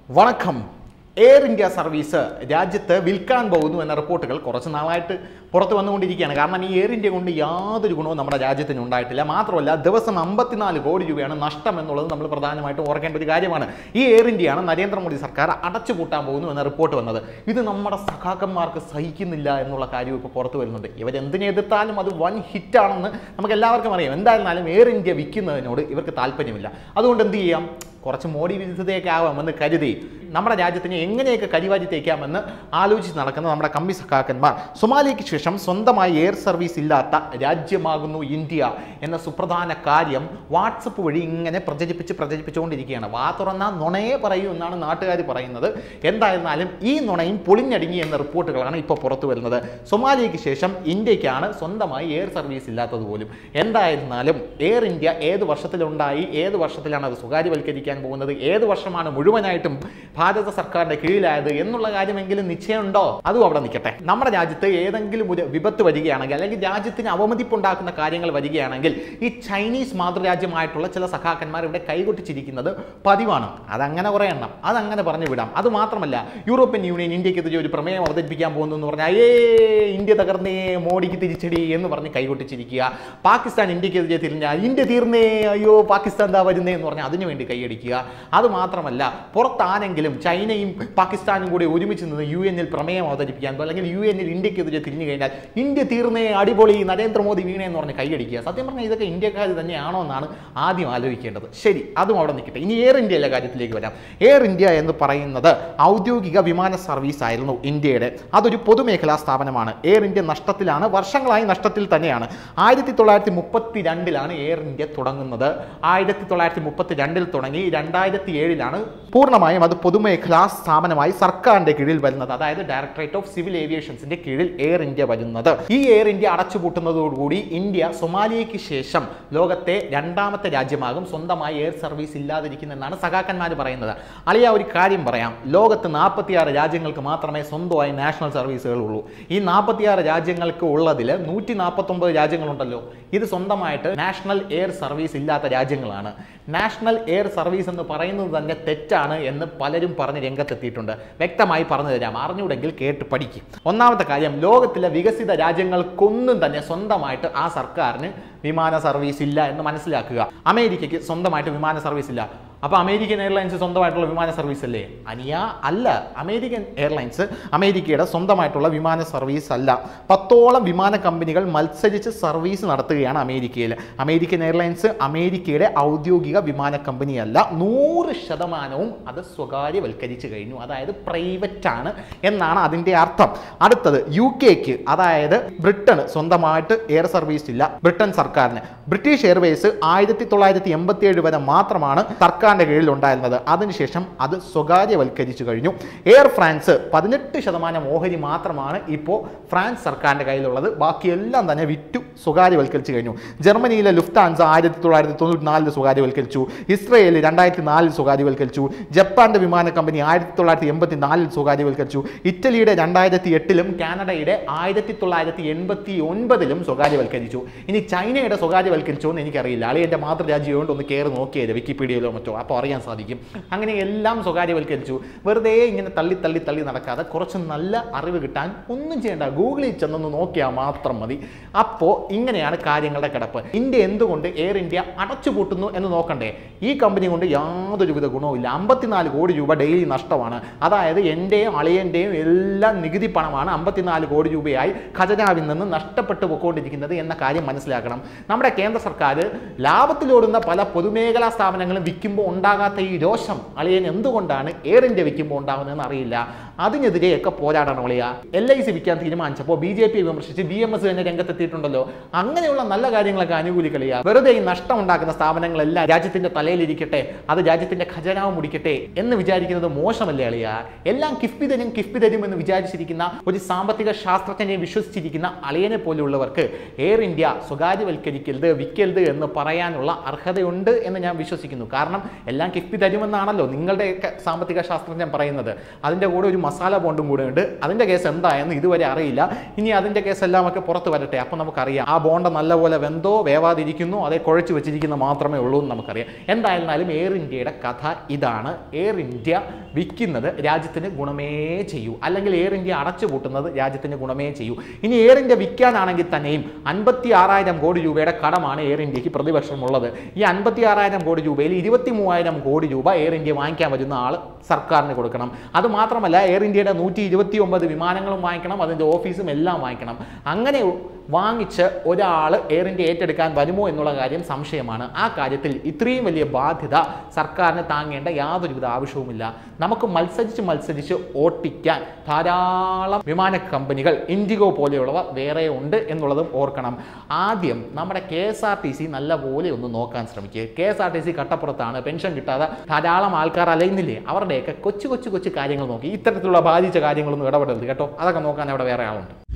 വണക്കം air India service രാജ്യത്ത് വിൽക്കാൻ പോകുന്നു എന്ന റിപ്പോർട്ടുകൾ കുറച്ച് നാളായിട്ട് പുറത്ത് വന്നുകൊണ്ടിരിക്കുകയാണ് കാരണം ഈ എയർ ഇന്ത്യ കൊണ്ട് യാതൊരു ഗുണവും നമ്മുടെ രാജ്യത്തിന് ഉണ്ടായിട്ടില്ല മാത്രമല്ല ദിവസം അമ്പത്തിനാല് കോടി രൂപയാണ് നഷ്ടം എന്നുള്ളത് നമ്മൾ പ്രധാനമായിട്ടും ഓർക്കേണ്ട ഒരു കാര്യമാണ് ഈ എയർ ഇന്ത്യയാണ് നരേന്ദ്രമോദി സർക്കാർ അടച്ചുപൂട്ടാൻ പോകുന്നു എന്ന റിപ്പോർട്ട് വന്നത് ഇത് നമ്മുടെ സഖാക്കന്മാർക്ക് സഹിക്കുന്നില്ല എന്നുള്ള കാര്യം ഇപ്പോൾ പുറത്ത് വരുന്നുണ്ട് ഇവരെന്തിനെ എതിർത്താലും അത് വൻ ഹിറ്റാണെന്ന് നമുക്ക് എല്ലാവർക്കും അറിയാം എന്തായിരുന്നാലും എയർ ഇന്ത്യ വിൽക്കുന്നതിനോട് ഇവർക്ക് താല്പര്യമില്ല അതുകൊണ്ട് എന്ത് ചെയ്യാം കുറച്ച് മോഡി വിരുദ്ധതയൊക്കെ ആവാമെന്ന് കരുതി നമ്മുടെ രാജ്യത്തിന് എങ്ങനെയൊക്കെ കരിവാരി തേക്കാമെന്ന് ആലോചിച്ച് നടക്കുന്ന നമ്മുടെ കമ്പി സഖാക്കന്മാർ സൊമാലിയയ്ക്ക് ശേഷം സ്വന്തമായി എയർ സർവീസ് ഇല്ലാത്ത രാജ്യമാകുന്നു ഇന്ത്യ എന്ന സുപ്രധാന കാര്യം വാട്സപ്പ് വഴി ഇങ്ങനെ പ്രചരിപ്പിച്ച് പ്രചരിപ്പിച്ചുകൊണ്ടിരിക്കുകയാണ് വാ തുറന്നാൽ നുണയെ പറയൂ എന്നാണ് നാട്ടുകാർ പറയുന്നത് എന്തായിരുന്നാലും ഈ നുണയും പൊളിഞ്ഞടുങ്ങി എന്ന റിപ്പോർട്ടുകളാണ് ഇപ്പോൾ പുറത്തു വരുന്നത് സൊമാലിയയ്ക്ക് ശേഷം ഇന്ത്യക്കാണ് സ്വന്തമായി എയർ സർവീസ് ഇല്ലാത്തത് പോലും എന്തായിരുന്നാലും എയർ ഇന്ത്യ ഏത് വർഷത്തിലുണ്ടായി ഏത് വർഷത്തിലാണ് അത് സ്വകാര്യവൽക്കരിക്കാൻ പോകുന്നത് ഏത് വർഷമാണ് മുഴുവനായിട്ടും ഭാരത സർക്കാരിന്റെ കീഴിലായത് എന്നുള്ള കാര്യമെങ്കിലും നിശ്ചയമുണ്ടോ അതും അവിടെ നിൽക്കട്ടെ നമ്മുടെ രാജ്യത്ത് ഏതെങ്കിലും ഒരു വിപത്ത് വരികയാണെങ്കിൽ അല്ലെങ്കിൽ രാജ്യത്തിന് അവമതിപ്പുണ്ടാക്കുന്ന കാര്യങ്ങൾ വരികയാണെങ്കിൽ ഈ ചൈനീസ് മാതൃരാജ്യമായിട്ടുള്ള ചില സഖാക്കന്മാർ ഇവിടെ കൈകൊട്ടിച്ചിരിക്കുന്നത് പതിവാണ് അതങ്ങനെ കുറേ എണ്ണം അതങ്ങനെ പറഞ്ഞു വിടാം അത് മാത്രമല്ല യൂറോപ്യൻ യൂണിയൻ ഇന്ത്യക്കെതിരെ ഒരു പ്രമേയം അവതരിപ്പിക്കാൻ പോകുന്നു എന്ന് പറഞ്ഞാൽ ഏ ഇന്ത്യ തകർന്നേ മോഡിക്ക് തിരിച്ചടി എന്ന് പറഞ്ഞ് കൈകൊട്ടിച്ചിരിക്കുക പാകിസ്ഥാൻ ഇന്ത്യക്കെതിരെ തിരിഞ്ഞാൽ ഇന്ത്യ തീർന്നേ അയ്യോ പാകിസ്ഥാൻ എന്താ വരുന്നേ എന്ന് പറഞ്ഞാൽ അതിനു വേണ്ടി കൈയടിക്കുക അത് മാത്രമല്ല പുറത്താണെങ്കിലും ചൈനയും പാകിസ്ഥാനും കൂടി ഒരുമിച്ച് നിന്ന് യു എന്നിൽ പ്രമേയം അവതരിപ്പിക്കാൻ അല്ലെങ്കിൽ യു എന്നിൽ ഇന്ത്യക്കെതിരെ തിരിഞ്ഞു കഴിഞ്ഞാൽ ഇന്ത്യ തീർന്നേ അടിപൊളി നരേന്ദ്രമോദി വീണേ എന്ന് പറഞ്ഞ് കൈയടിക്കുക സത്യം പറഞ്ഞാൽ ഇതൊക്കെ ഇന്ത്യക്കാർ തന്നെയാണോ എന്നാണ് ആദ്യം ആലോചിക്കേണ്ടത് ശരി അതും അവിടെ നിൽക്കട്ടെ ഇനി എയർ ഇന്ത്യയിലെ കാര്യത്തിലേക്ക് വരാം എയർ ഇന്ത്യ എന്ന് പറയുന്നത് ഔദ്യോഗിക വിമാന സർവീസ് ആയിരുന്നു ഇന്ത്യയുടെ അതൊരു പൊതുമേഖലാ സ്ഥാപനമാണ് എയർ ഇന്ത്യ നഷ്ടത്തിലാണ് വർഷങ്ങളായി നഷ്ടത്തിൽ തന്നെയാണ് ആയിരത്തി തൊള്ളായിരത്തി മുപ്പത്തി രണ്ടിലാണ് എയർ ഇന്ത്യ തുടങ്ങുന്നത് ആയിരത്തി തൊള്ളായിരത്തി മുപ്പത്തി രണ്ടിൽ തുടങ്ങി രണ്ടായിരത്തി ഏഴിലാണ് പൂർണ്ണമായും അത് പൊതുമേഖലാ സ്ഥാപനമായി സർക്കാരിന്റെ കീഴിൽ വരുന്നത് അതായത് ഡയറക്ടറേറ്റ് ഓഫ് സിവിൽ ഏവിയേഷൻസിന്റെ കീഴിൽ എയർ ഇന്ത്യ വരുന്നത് ഈ എയർ ഇന്ത്യ അടച്ചുപൂട്ടുന്നതോടുകൂടി ഇന്ത്യ സൊമാലിയയ്ക്ക് ശേഷം ലോകത്തെ രണ്ടാമത്തെ രാജ്യമാകും സ്വന്തമായി എയർ സർവീസ് ഇല്ലാതിരിക്കുന്നെന്നാണ് സഖാക്കന്മാർ പറയുന്നത് അളിയ ഒരു കാര്യം പറയാം ലോകത്ത് നാൽപ്പത്തിയാറ് രാജ്യങ്ങൾക്ക് മാത്രമേ സ്വന്തമായി നാഷണൽ സർവീസുകൾ ഉള്ളൂ ഈ നാൽപ്പത്തിയാറ് രാജ്യങ്ങൾക്ക് ഉള്ളതിൽ നൂറ്റി നാൽപ്പത്തൊമ്പത് രാജ്യങ്ങളുണ്ടല്ലോ ഇത് സ്വന്തമായിട്ട് നാഷണൽ എയർ സർവീസ് ഇല്ലാത്ത രാജ്യങ്ങളാണ് നാഷണൽ എയർ സർവീസ് എന്ന് പറയുന്നത് തന്നെ തെറ്റാണ് എന്ന് പലരും പറഞ്ഞ് രംഗത്തെത്തിയിട്ടുണ്ട് വ്യക്തമായി പറഞ്ഞു തരാം അറിഞ്ഞൂടെങ്കിൽ കേട്ട് പഠിക്കും ഒന്നാമത്തെ കാര്യം ലോകത്തിലെ വികസിത രാജ്യങ്ങൾക്കൊന്നും തന്നെ സ്വന്തമായിട്ട് ആ സർക്കാരിന് വിമാന സർവീസ് ഇല്ല എന്ന് മനസ്സിലാക്കുക അമേരിക്കയ്ക്ക് സ്വന്തമായിട്ട് വിമാന സർവീസ് ഇല്ല അപ്പോൾ അമേരിക്കൻ എയർലൈൻസ് സ്വന്തമായിട്ടുള്ള വിമാന സർവീസ് അല്ലേ അനിയ അല്ല അമേരിക്കൻ എയർലൈൻസ് അമേരിക്കയുടെ സ്വന്തമായിട്ടുള്ള വിമാന സർവീസ് അല്ല പത്തോളം വിമാന കമ്പനികൾ മത്സരിച്ച് സർവീസ് നടത്തുകയാണ് അമേരിക്കയിൽ അമേരിക്കൻ എയർലൈൻസ് അമേരിക്കയുടെ ഔദ്യോഗിക വിമാന കമ്പനിയല്ല നൂറ് ശതമാനവും അത് സ്വകാര്യവൽക്കരിച്ചു കഴിഞ്ഞു അതായത് പ്രൈവറ്റ് ആണ് എന്നാണ് അതിൻ്റെ അർത്ഥം അടുത്തത് യു കെക്ക് അതായത് ബ്രിട്ടൻ സ്വന്തമായിട്ട് എയർ സർവീസ് ഇല്ല ബ്രിട്ടൻ സർക്കാരിന് ബ്രിട്ടീഷ് എയർവേസ് ആയിരത്തി തൊള്ളായിരത്തി എൺപത്തി ഏഴ് വരെ മാത്രമാണ് സർക്കാരിന്റെ കീഴിൽ ഉണ്ടായിരുന്നത് അതിനുശേഷം അത് സ്വകാര്യവൽക്കരിച്ചു കഴിഞ്ഞു എയർ ഫ്രാൻസ് പതിനെട്ട് ശതമാനം ഓഹരി മാത്രമാണ് ഇപ്പോൾ ഫ്രാൻസ് സർക്കാരിന്റെ കയ്യിലുള്ളത് ബാക്കിയെല്ലാം തന്നെ വിറ്റു സ്വകാര്യവൽക്കരിച്ചു കഴിഞ്ഞു ജർമ്മനിയിലെ ലുഫ്താൻസ ആയിരത്തി തൊള്ളായിരത്തി തൊണ്ണൂറ്റി നാലിൽ സ്വകാര്യവൽക്കരിച്ചു ഇസ്രയേൽ രണ്ടായിരത്തി നാലിൽ സ്വകാര്യവൽക്കരിച്ചു ജപ്പാന്റെ വിമാന കമ്പനി ആയിരത്തി തൊള്ളായിരത്തി എൺപത്തി നാലിൽ സ്വകാര്യവൽക്കരിച്ചു ഇറ്റലിയുടെ രണ്ടായിരത്തി എട്ടിലും കാനഡയുടെ ആയിരത്തി തൊള്ളായിരത്തി എൺപത്തി ഒൻപതിലും സ്വകാര്യവൽക്കരിച്ചു ഇനി ചൈനയുടെ സ്വകാര്യവൽക്കരിച്ചോ എന്ന് എനിക്കറിയില്ല അളിയൻ്റെ മാതൃരാജ്യമുണ്ട് ഒന്ന് കയറി നോക്കിയത് വിക്കിപീഡിയയിലോ മറ്റോ അപ്പോൾ അറിയാൻ സാധിക്കും അങ്ങനെ എല്ലാം സ്വകാര്യവൽക്കരിച്ചു വെറുതെ ഇങ്ങനെ തള്ളി തള്ളി തള്ളി നടക്കാതെ കുറച്ച് നല്ല അറിവ് കിട്ടാൻ ഒന്നും ചെയ്യേണ്ട ഗൂഗിളിൽ ചെന്നൊന്ന് നോക്കിയാൽ മാത്രം മതി അപ്പോൾ ഇങ്ങനെയാണ് കാര്യങ്ങളുടെ കിടപ്പ് ഇന്ത്യ എന്തുകൊണ്ട് എയർ ഇന്ത്യ അടച്ചുപൂട്ടുന്നു എന്ന് നോക്കണ്ടേ ഈ കമ്പനി കൊണ്ട് യാതൊരുവിധ ഗുണവുമില്ല അമ്പത്തിനാല് കോടി രൂപ ഡെയിലി നഷ്ടമാണ് അതായത് എൻ്റെയും അളിയൻ്റെയും എല്ലാം നികുതി പണമാണ് അമ്പത്തിനാല് കോടി രൂപയായി ഖജനാവിൽ നിന്ന് നഷ്ടപ്പെട്ടു പോയിക്കൊണ്ടിരിക്കുന്നത് എന്ന കാര്യം മനസ്സിലാക്കണം നമ്മുടെ കേന്ദ്ര സർക്കാർ ലാഭത്തിലോടുന്ന പല പൊതുമേഖലാ സ്ഥാപനങ്ങളും വിൽക്കുമ്പോൾ ഉണ്ടാകാത്ത ഈ രോഷം അളിയൻ എന്തുകൊണ്ടാണ് എയർ ഇന്ത്യ വിൽക്കുമ്പോൾ ഉണ്ടാകുന്നതെന്ന് അറിയില്ല അതിനെതിരെയൊക്കെ പോരാടണം അളിയ എൽ ഐ സി വിൽക്കാൻ തീരുമാനിച്ചപ്പോൾ ബി ജെ പി വിമർശിച്ച് ബി എം എസ് തന്നെ രംഗത്തെത്തിയിട്ടുണ്ടല്ലോ അങ്ങനെയുള്ള നല്ല കാര്യങ്ങളൊക്കെ അനുകൂലിക്കളിയ വെറുതെ ഈ നഷ്ടം ഉണ്ടാക്കുന്ന സ്ഥാപനങ്ങളെല്ലാം രാജ്യത്തിന്റെ തലയിലിരിക്കട്ടെ അത് രാജ്യത്തിന്റെ ഖജനാവ് മുടിക്കട്ടെ എന്ന് വിചാരിക്കുന്നത് മോശമല്ലേ അളിയ എല്ലാം കിഫ്ബി തരും കിഫ്ബി തരും എന്ന് വിചാരിച്ചിരിക്കുന്ന ഒരു സാമ്പത്തിക ശാസ്ത്രജ്ഞനെ വിശ്വസിച്ചിരിക്കുന്ന അളിയനെ പോലെയുള്ളവർക്ക് എയർ ഇന്ത്യ സ്വകാര്യവൽക്കരിക്കരുത് വിൽക്കരുത് എന്ന് പറയാനുള്ള അർഹതയുണ്ട് എന്ന് ഞാൻ വിശ്വസിക്കുന്നു കാരണം എല്ലാം കിഫ്ബി തരുമെന്നാണല്ലോ നിങ്ങളുടെയൊക്കെ സാമ്പത്തിക ശാസ്ത്രജ്ഞൻ പറയുന്നത് അതിൻ്റെ കൂടെ ഒരു മസാല ബോണ്ടും കൂടെ ഉണ്ട് അതിൻ്റെ കേസ് എന്തായെന്ന് ഇതുവരെ അറിയില്ല ഇനി അതിൻ്റെ കേസ് എല്ലാം ഒക്കെ പുറത്ത് വരട്ടെ അപ്പം നമുക്കറിയാം ആ ബോണ്ട നല്ലപോലെ വെന്തോ വേവാതിരിക്കുന്നു അതേ കുഴച്ച് വെച്ചിരിക്കുന്ന മാത്രമേ ഉള്ളൂ എന്ന് നമുക്കറിയാം എന്തായിരുന്നാലും എയർ ഇന്ത്യയുടെ കഥ ഇതാണ് എയർ ഇന്ത്യ വിൽക്കുന്നത് രാജ്യത്തിന് ഗുണമേ ചെയ്യൂ അല്ലെങ്കിൽ എയർ ഇന്ത്യ അടച്ചുപൂട്ടുന്നത് രാജ്യത്തിന് ഗുണമേ ചെയ്യൂ ഇനി എയർ ഇന്ത്യ വിൽക്കാനാണെങ്കിൽ തന്നെയും അൻപത്തി ആറായിരം കോടി രൂപയുടെ കടമാണ് എയർ ഇന്ത്യക്ക് പ്രതിവർഷമുള്ളത് ഈ അൻപത്തി ആറായിരം കോടി രൂപയിൽ ഇരുപത്തി മൂവായിരം കോടി രൂപ എയർ ഇന്ത്യ വാങ്ങിക്കാൻ വരുന്ന ആൾ സർക്കാരിന് കൊടുക്കണം അത് മാത്രമല്ല എയർ ഇന്ത്യയുടെ നൂറ്റി ഇരുപത്തി ഒമ്പത് വിമാനങ്ങളും വാങ്ങിക്കണം അതിൻ്റെ ഓഫീസും എല്ലാം വാങ്ങിക്കണം അങ്ങനെ വാങ്ങിച്ച് ഒരാൾ എയർ ഇന്ത്യ ഏറ്റെടുക്കാൻ വരുമോ എന്നുള്ള കാര്യം സംശയമാണ് ആ കാര്യത്തിൽ ഇത്രയും വലിയ ബാധ്യത സർക്കാരിന് താങ്ങേണ്ട യാതൊരുവിധ ആവശ്യവുമില്ല നമുക്ക് മത്സരിച്ച് മത്സരിച്ച് ഓട്ടിക്കാൻ ധാരാളം വിമാന കമ്പനികൾ ഇൻഡിഗോ പോലെയുള്ളവ വേറെ ഉണ്ട് എന്നുള്ളതും ഓർക്കണം ആദ്യം നമ്മുടെ K S R T C നല്ലപോലെ ഒന്ന് നോക്കാൻ ശ്രമിക്കുക K S R T C കട്ടപ്പുറത്താണ് പെൻഷൻ കിട്ടാതെ ധാരാളം ആൾക്കാർ അലയുന്നില്ലേ അവരുടെയൊക്കെ കൊച്ചു കൊച്ചു കൊച്ചു കാര്യങ്ങൾ നോക്കി ഇത്തരത്തിലുള്ള ബാധിച്ച കാര്യങ്ങളൊന്നും ഇടപെടരുത് കേട്ടോ അതൊക്കെ നോക്കാൻ അവിടെ വേറെ ആളുണ്ട്